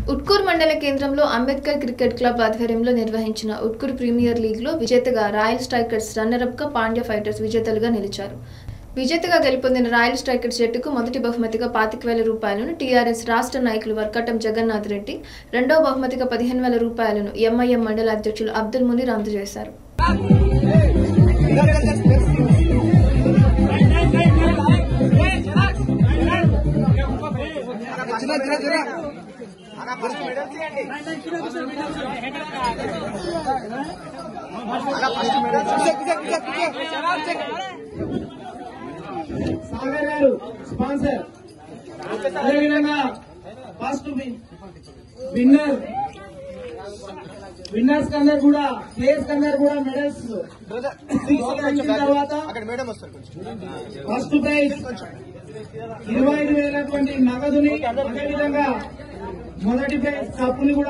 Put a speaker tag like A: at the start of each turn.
A: ఉట్కూర్ మండల కేంద్రంలో Ambedkar cricket club ఆధ్వర్యంలో నిర్వహించిన ఉట్కూర్ ప్రీమియర్ లీగ్లో విజేతగా రాయల్ స్ట్రైకర్స్ రన్నరప్గా పాండ్య ఫైటర్స్ విజేతలుగా నిలిచారు విజేతగా గెలుపొందిన రాయల్ స్ట్రైకర్స్ జట్టుకు మొదటి బహుమతిగా పాతిక వేల రూపాయలను టీఆర్ఎస్ రాష్ట్ర నాయకులు వర్కటం జగన్నాథ్ రెడ్డి రెండవ బహుమతిగా పదిహేను వేల రూపాయలను ఎంఐఎం మండల అధ్యక్షులు అబ్దుల్ మునీర్ అందజేశారు
B: సాగర్ గారు స్పాన్సర్ అదేవిధంగా ఫస్ట్ విన్నర్ విన్నర్స్ కందరు కూడా ప్లేయర్స్ కందరు కూడా మెడల్స్ తీసుకొచ్చిన తర్వాత
C: అక్కడ మేడం వస్తారు కొంచెం
B: ఫస్ట్ ప్రైజ్ ఇరవై ఐదు వేలటువంటి నగదుని అదేవిధంగా మొదటి ప్రైజ్ కప్పుని కూడా